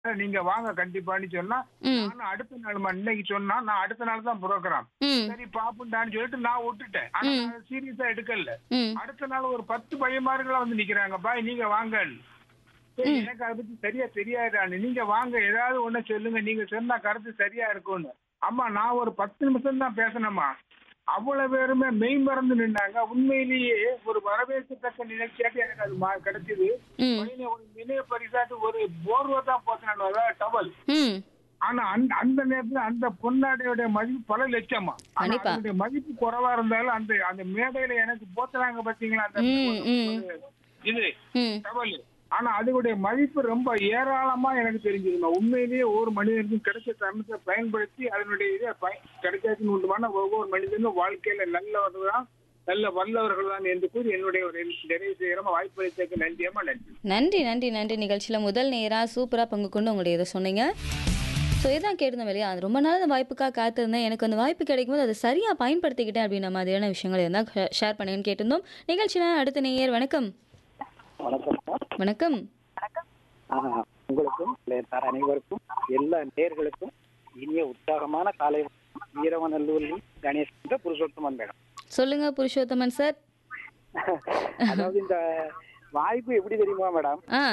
நீங்க வாங்க கண்டிப்பான்னு சொன்னா ம் நானும் அடுத்த நாள் இன்னைக்கு சொன்னா நான் அடுத்த நாள் தான் புரோக்கராம் ம் சரி பாப்புண்டான்னு சொல்லிட்டு நான் விட்டுட்டேன் ஆனா நான் சீரியஸா எடுக்கல ம் அடுத்த நாள் ஒரு பத்து பையன்மார்களா வந்து நிக்கிறாங்க பாய் நீங்க வாங்க சரி எனக்கு அதை பத்தி சரியா தெரியாதான்னு நீங்க வாங்க ஏதாவது ஒண்ணு சொல்லுங்க நீங்க சொன்னா கருத்து சரியா இருக்கும்னு அம்மா நான் ஒரு பத்து நிமிஷம் தான் பேசினேம்மா அவ்வளவு பேருமே மெய் மறந்து நின்னாங்க உண்மையிலேயே ஒரு வரவேற்கத்தக்க நிகழ்ச்சியாக எனக்கு அது மா- கிடைச்சது ம் பையனை ஒரு நினைவு பரிசாட்டு ஒரு போர்வை தான் போத்தினாங்க அதாவது டவல் ம் ஆனா அந்த அந்த நேரத்துல அந்த பொன்னாடையோட மதிப்பு பல லட்சமா ஆனா கண்டிப்பா. அதனுடைய மதிப்பு குறைவா இருந்தாலும் அந்த அந்த மேடையில எனக்கு போத்துறாங்க பாத்தீங்களா அந்த ம், ம். இது ம் டவல் ஆனா அதனுடைய மதிப்பு ரொம்ப ஏராளமா எனக்கு தெரிஞ்சதுமா உண்மையிலேயே ஒவ்வொரு மனிதனுக்கும் கிடைச்ச தருணத்தை பயன்படுத்தி அதனுடைய இதை பய- கிடைக்காதுன்னு உண்டுமான ஒவ்வொரு மனிதனும் வாழ்க்கையில நல்லவர்கள் தான் நல்ல வல்லவர்கள் தான் என்று கூறி என்னுடைய ஒரு நிறைவு செய்யறமா வாய்ப்பு அளித்ததுக்கு நன்றியம்மா நன்றி நன்றி நன்றி நன்றி நிகழ்ச்சியில் முதல் நேராக சூப்பராக பங்கு கொண்டு உங்களுடைய இதை சொன்னீங்க ஸோ இதான் கேட்டிருந்தோம் இல்லையா அது ரொம்ப நாள் அந்த வாய்ப்புக்காக காத்திருந்தேன் எனக்கு அந்த வாய்ப்பு கிடைக்கும்போது அதை சரியாக பயன்படுத்திக்கிட்டேன் அப்படின்ற மாதிரியான விஷயங்கள் இருந்தால் ஷேர் பண்ணுங்கன்னு கேட்டிருந்தோம் நிகழ்ச்சியில் அடுத்த நேயர் வணக்கம் வணக்கம் வணக்கம் ஆஹ், உங்களுக்கும் சார் அனைவருக்கும் எல்லா நேர்களுக்கும் இனிய உற்சாகமான காலை வணக்கம். வீரவநல்லூரில் கணேஷ் என்ற புருஷோத்தமன் மேடம் சொல்லுங்க புருஷோத்தமன் சார் அதாவது இந்த வாய்ப்பு எப்படி தெரியுமா மேடம் ஆ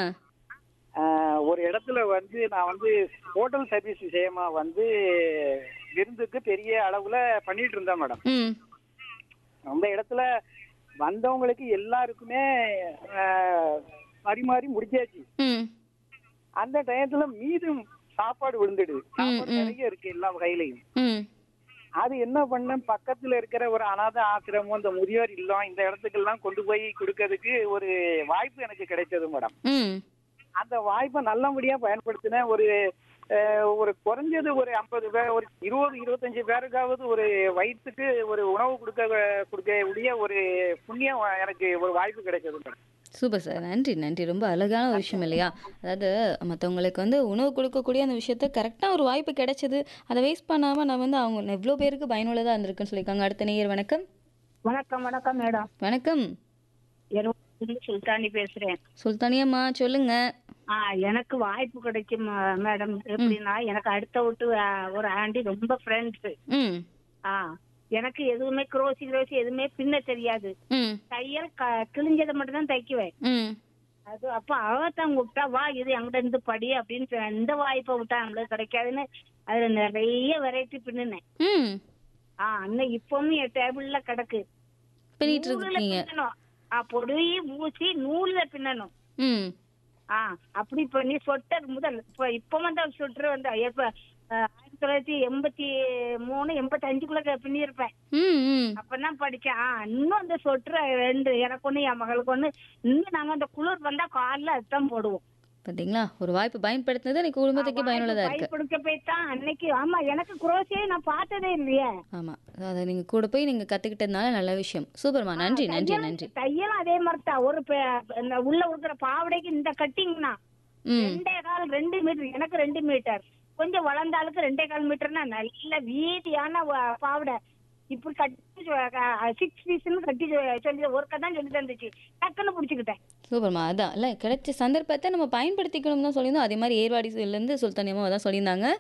ஆஹ், ஒரு இடத்துல வந்து நான் வந்து ஹோட்டல் சர்வீஸ் விஷயமா வந்து விருந்துக்கு பெரிய அளவுல பண்ணிட்டு இருந்தேன் மேடம் ம் அந்த இடத்துல வந்தவங்களுக்கு எல்லாருக்குமே ஆஹ், பரிமாறி முடிச்சாச்சு ம் அந்த டயத்துல மீதும் சாப்பாடு விழுந்துடுது சாப்பாடு ம். நிறைய இருக்கு எல்லா வகையிலையும் ம் அது என்ன பண்ணேன் பக்கத்துல இருக்கிற ஒரு அனாதை ஆசிரமம் இந்த முதியோர் இல்லம் இந்த இடத்துக்கெல்லாம் கொண்டு போய் கொடுக்கறதுக்கு ஒரு வாய்ப்பு எனக்கு கிடைச்சது மேடம் ம் அந்த வாய்ப்பை நல்லபடியா பயன்படுத்தினேன் ஒரு அஹ், ஒரு குறைஞ்சது ஒரு ஐம்பது பேர் ஒரு இருபது இருபத்தஞ்சு பேருக்காவது ஒரு வயிற்றுக்கு ஒரு உணவு கொடுக்க கொடுக்கக்கூடிய ஒரு புண்ணியம் எனக்கு ஒரு வாய்ப்பு கிடைச்சது மேடம் சூப்பர் சார் நன்றி நன்றி ரொம்ப அழகான ஒரு விஷயம் இல்லையா அதாவது மற்றவங்களுக்கு வந்து உணவு கொடுக்கக்கூடிய அந்த விஷயத்த கரெக்டாக ஒரு வாய்ப்பு கிடைச்சது அதை வேஸ்ட் பண்ணாமல் நான் வந்து அவங்க எவ்வளோ பேருக்கு பயனுள்ளதாக இருந்திருக்குன்னு சொல்லியிருக்காங்க அடுத்த நேயர் வணக்கம் வணக்கம் வணக்கம் மேடம் வணக்கம் எருவூர்ல சுல்தானி பேசுறேன் சுல்தானியம்மா சொல்லுங்க ஆ எனக்கு வாய்ப்பு கிடைக்கும் ம- மேடம் எப்படின்னா எனக்கு அடுத்த விட்டு ஆ, ஒரு ஆண்டி ரொம்ப ஃப்ரெண்ட்ஸ் ம் ஆ எனக்கு எதுவுமே குரோசி குரோசி எதுவுமே பின்ன தெரியாது ம் தையல் க கிழிஞ்சதை மட்டும் தான் தைக்குவேன் ம் அது அப்ப அவத்தான் கூப்பிட்டா வா இது எங்கிட்ட இருந்து படி அப்படின்னு சொன்னா, இந்த வாய்ப்பை விட்டா நம்மளுக்கு கிடைக்காதுன்னு அதுல நிறைய வெரைட்டி பின்னுனேன் ம் ஆ அன்னைக்கு இப்பவும் என் டேபிள்ல கிடக்கு பண்ணிட்டு நூலுல இருக்கீங்க பின்னணும் ஆ பொடி ஊசி நூல்ல பின்னணும் ம் ஆ அப்படி பண்ணி சொட்டர் முதல் இப்ப இப்ப வந்து சொட்டர் வந்து எப்ப அஹ், ஆயிரத்தி தொள்ளாயிரத்தி எண்பத்தி மூணு எண்பத்தி அஞ்சுக்குள்ள பின்னிருப்பேன் ம் ம் அப்பதான் படிச்சேன் ஆ இன்னும் அந்த சொட்டர் ரெண்டு எனக்கு ஒண்ணு என் மகளுக்கு ஒண்ணு இன்னும் நாங்க அந்த குளிர் வந்தா காலில் அதுதான் போடுவோம் பார்த்தீங்களா ஒரு வாய்ப்பு பயன்படுத்தினது எனக்கு குடும்பத்துக்கு பயனுள்ளதாக இருக்கு பிடிக்க போய் தான் அன்னைக்கு ஆமா எனக்கு குரோசியே நான் பார்த்ததே இல்லையே ஆமாம் அதை நீங்கள் கூட போய் நீங்கள் கற்றுக்கிட்டதுனால நல்ல விஷயம் சூப்பர்மா நன்றி நன்றி நன்றி தையலும் அதே மாதிரி தான் ஒரு பே- இந்த உள்ள இருக்கிற பாவடைக்கு இந்த கட்டிங்னா ம் ரெண்டே கால் ரெண்டு மீட்டர் எனக்கு ரெண்டு மீட்டர் கொஞ்சம் வளர்ந்த ஆளுக்கு ரெண்டே கால் மீட்டர்னா நல்ல வீதியான வ- பாவடை இப்படி கட்டி சிக்ஸ் பீஸ்னு கட்டி சொ- சொல்லி ஒருக்க தான் சொல்லி தந்துச்சு டக்குன்னு பிடிச்சிக்கிட்டேன் சூப்பர்மா அதான் இல்லை கிடைச்ச சந்தர்ப்பத்தை நம்ம பயன்படுத்திக்கணும் தான் சொல்லியிருந்தோம் அதே மாதிரி ஏர்வாடிஸ்லேருந்து சுல்தானியமாக அதான் சொல்லியிருந்தாங்க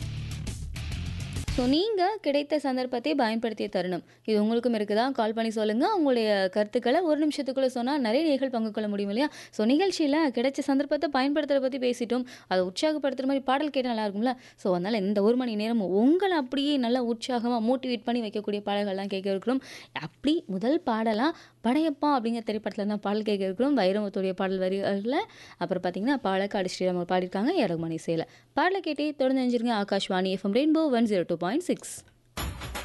ஸோ நீங்கள் கிடைத்த சந்தர்ப்பத்தை பயன்படுத்திய தருணம் இது உங்களுக்கும் இருக்குதா கால் பண்ணி சொல்லுங்கள் உங்களுடைய கருத்துக்களை ஒரு நிமிஷத்துக்குள்ளே சொன்னால் நிறைய நேர்கள் பங்கு கொள்ள முடியும் இல்லையா ஸோ நிகழ்ச்சியில் கிடைச்ச சந்தர்ப்பத்தை பயன்படுத்துறத பற்றி பேசிட்டோம் அதை உற்சாகப்படுத்துகிற மாதிரி பாடல் கேட்டால் நல்லா இருக்கும்ல ஸோ அதனால் இந்த ஒரு மணி நேரம் உங்களை அப்படியே நல்லா உற்சாகமாக மோட்டிவேட் பண்ணி வைக்கக்கூடிய பாடல்கள்லாம் கேட்க இருக்கிறோம் அப்படி முதல் பாடலாக படையப்பா அப்படிங்கிற திரைப்படத்தில் தான் பாடல் கேட்க இருக்கிறோம் வைரமுத்துடைய பாடல் வரிகளில் அப்புறம் பார்த்தீங்கன்னா பாலக்காடு ஸ்ரீராம் அவர் பாடியிருக்காங்க ஏழு மணி சேல பாடலை கேட்டே தொடர்ந்து நினைஞ்சிருங்க Akashvani FM Rainbow one zero two point six